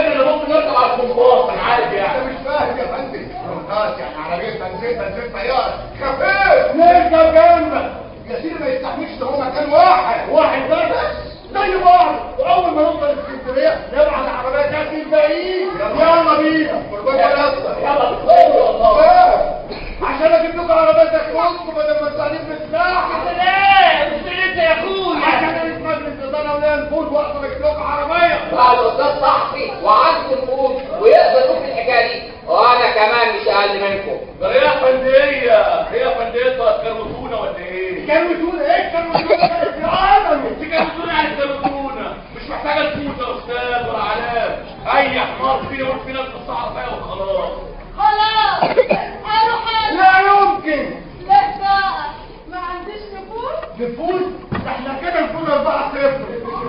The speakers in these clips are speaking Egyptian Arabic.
الراجل اللي ممكن يركب على الكمبوست انا عارف يعني انت مش فاهم يا فندم كرومباس يعني عربيه بنزين بنزين طياره خفيف نركب جنبك يا سيدي ما يستحملش ده هو مكان واحد واحد بس زي بعض واول ما نوصل اسكندريه نبعت عربيه تاكسي الباقيين يلا بينا قربان ولا اصلا يلا بسم والله آه. عشان اجيب لكم عربيه تاكلكم بدل ما التعليم بتاعها سلام مش انت يا اخويا عشان انا مجلس اداره ولا نفوت وقت ما اجيب لكم عربيه بعد استاذ صاحبي وعنده الفلوس ويقدر يشوف الحكايه دي وانا كمان مش اقل منكم ده هي فندقيه هي فندقيه كروتونه ولا ايه؟ كروتونه ايه كروتونه؟ يا عالم دي كروتونه يعني كروتونه مش محتاجه تفوت يا استاذ ولا علاء اي حمار فينا يقول في ناس الصحراء فيها وخلاص خلاص اروح انا لا يمكن لا بقى ما عنديش نفوس نفوت ده احنا كده نفوت 4 0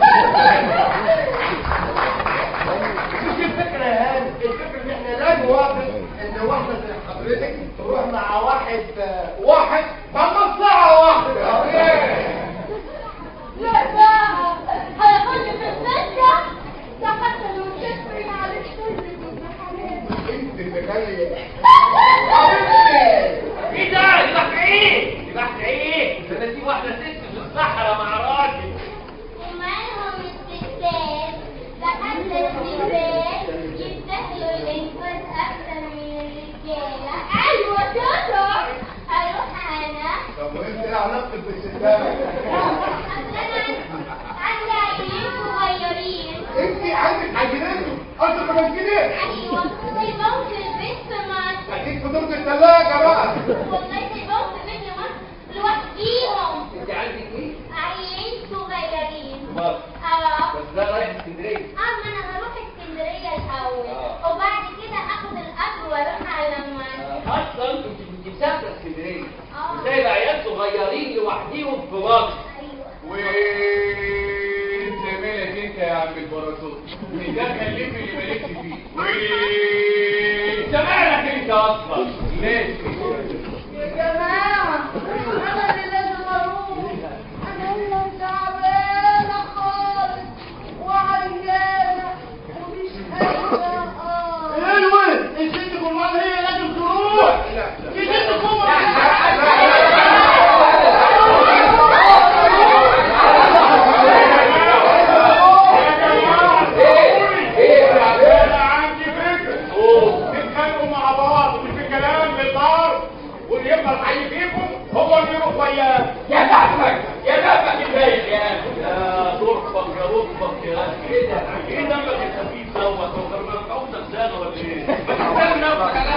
مش الفكره يا هاني الفكره ان احنا لا نوافق ان واحده زي حضرتك تروح مع واحد واحد بمصلحه واحده لا بقى هياخدني في السكة ده حتى لو شفت معلش تنزل من حالاتي انت اللي جاي ايه ده يبقى ايه يبقى ايه ده انا في واحده ست في الصحراء مع راجل ومالهم الستات ده حتى الستات يستاهلوا الانفاس اكتر من الرجاله ايوه كده اروح انا طب وانت ايه علاقتك بالستات اصل انا عندي عيلين صغيرين انت عندك عجينته اكتر من كده ايوه سايبهم في البيت في مصر اكيد في درج الثلاجه بقى والله سايبهم في بيت مصر لوحديهم انت عندك ايه؟ عيلين صغيرين مصر اه بس ده رايح اسكندريه اما انا هروح اسكندريه الاول آه. وبعد كده اخد القطر واروح على مصر اصلا انت كنت مسافره اسكندريه آه. وسايب عيال صغيرين لوحديهم في مصر ايوه وانت مالك انت يا عم البراسوت ده كلمني اللي مالكش فيه وانت مالك انت اصلا ماشي يا جماعه انا اللي لازم اروح انا اللي تعبانه خالص وعيانه ومش قادره خالص ايوه الست كمان هي لازم تروح الست كمان انا عندي فكره تتخانقوا مع بعض ومش في كلام بالدار واللي يفضل حي فيكم هو اللي يروح وياه يا لهفك يا لهفك البايخ يا يا ضربك يا ربك يا ايه ده ايه دمك الخفيف دوت هو كان عاوزك زانه ولا ايه؟ استنى نفسك على